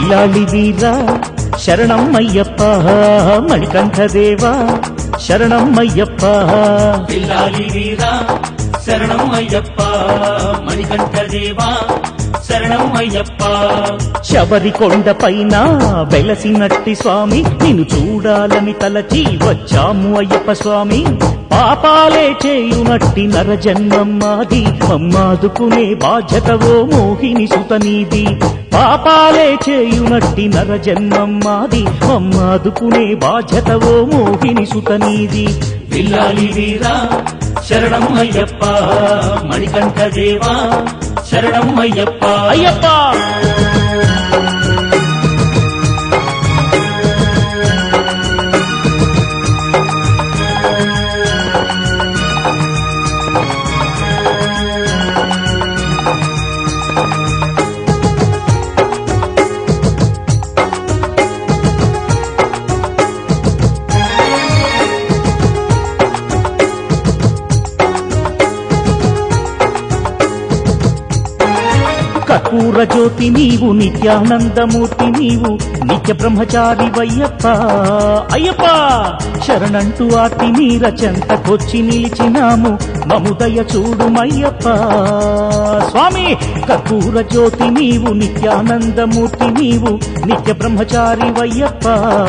విల్లాళి వీరా శరణం అయ్యప్ప మణికంఠదేవా శరణం అయ్యప్ప పిల్లాలి వీరా శరణం అయ్యప్ప మణికంఠ దేవా శరణం అయ్యప్ప శబరి కొండ పైన వెలసినట్టి స్వామి నిన్ను చూడాలని తలచి వచ్చాము అయ్యప్ప స్వామి పాపాలే చేయునట్టి నరజన్మం మాది మమ్మాదుకునే బాధ్యతవో మోహిని సుతనీది పాపాలే చేయునట్టి నరజన్మం మాది మమ్మాదుకునే బాధ్యతవో మోహిని సుతనీది పిల్లాలి వీరా శరణం అయ్యప్ప మణికంఠ దేవా శరణం అయ్యప్ప అయ్యప్ప కర్పూర జ్యోతి నీవు నిత్యానందమూర్తి నీవు నిత్య బ్రహ్మచారి వయ్యప్ప అయ్యప్ప శరణంటూ ఆర్తి నీర చెంతకొచ్చి నిలిచినాము మముదయ చూడుమయ్యప్ప స్వామి కర్పూర జ్యోతి నీవు నిత్యానందమూర్తి నీవు నిత్య బ్రహ్మచారి వయ్యప్ప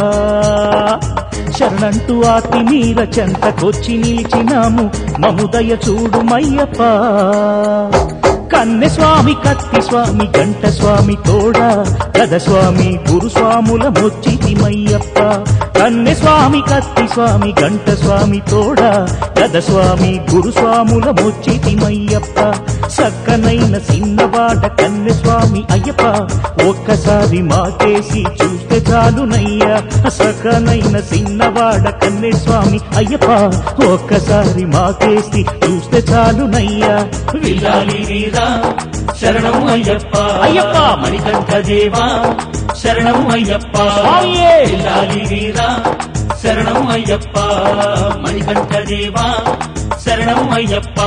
శరణంటూ ఆర్తి నీర చెంతకొచ్చి నిలిచినాము మముదయ చూడుమయ్యప్ప కన్నె స్వామి కత్తి స్వామి గంట స్వామి తోడా గద స్వామి గురుస్వాముల మొచ్చితిమయ్యప్ప కన్నె స్వామి కత్తి స్వామి గంట స్వామి తోడా గద స్వామి గురుస్వాముల మొచ్చితిమయ్యప్ప సక్కనైన సిన్నవాడ కన్నె స్వామి అయ్యప్ప ఒక్కసారి మాకేసి చూస్తే చాలునయ్యా సక్కనైన సిన్నవాడ కన్నె స్వామి అయ్యప్ప ఒక్కసారి మాకేసి చూస్తే చాలునయ్యా పిల్లాలి వీరా శరణం అయ్యప్ప అయ్యప్ప. మణికంఠ దేవా శరణం అయ్యప్ప స్వామియే. పిల్లాలి వీరా శరణం అయ్యప్ప మణికంఠ దేవా శరణం అయ్యప్ప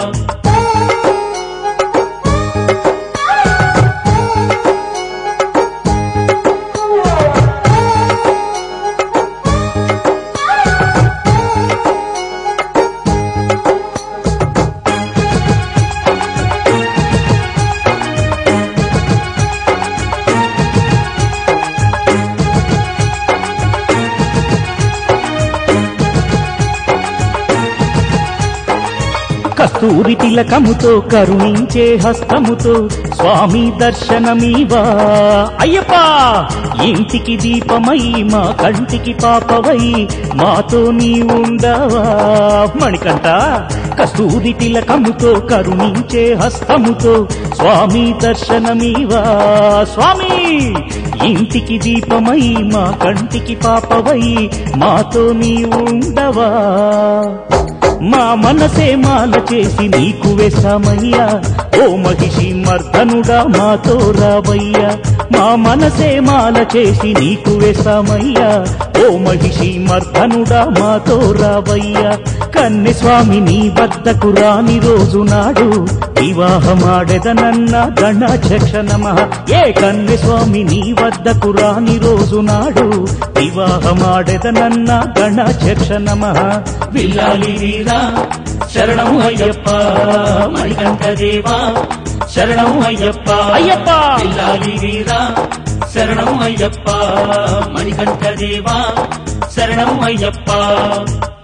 కస్తూరి తిలకముతో కరుణించే హస్తముతో స్వామి దర్శనమీవా అయ్యప్ప ఇంటికి దీపమై మా కంటికి పాపవై మాతో నీ ఉండవా మణికంట కస్తూరి తిలకముతో కరుణించే హస్తముతో స్వామి దర్శనమీవా స్వామి ఇంటికి దీపమై మా కంటికి పాపవై మాతో నీ ఉండవా మా మనసే మాల చేసి నీకు వేశామయ్యా ఓ మహిషి మర్దనుడా మాతో రావయ్యా మా మనసే మాల చేసి నీకు వేశామయ్యా ఓ మహిషి మర్దనుడా మాతో రావయ్యా కన్నె స్వామి నీ వద్దకు రాని రోజు నాడు వివాహమాడెదనన్న గణాధ్యక్ష నమ ఏ కన్నె స్వామి నీ వద్దకు రాని రోజు నాడు వివాహమాడెదనన్న గణాధ్యక్ష నమ పిల్లాలి వీరా శరణం అయ్యప్ప మణికంఠ దేవా శరణం అయ్యప్ప అయ్యప్ప. పిల్లాలి వీరా శరణం అయ్యప్ప మణికంఠ దేవా శరణం అయ్యప్ప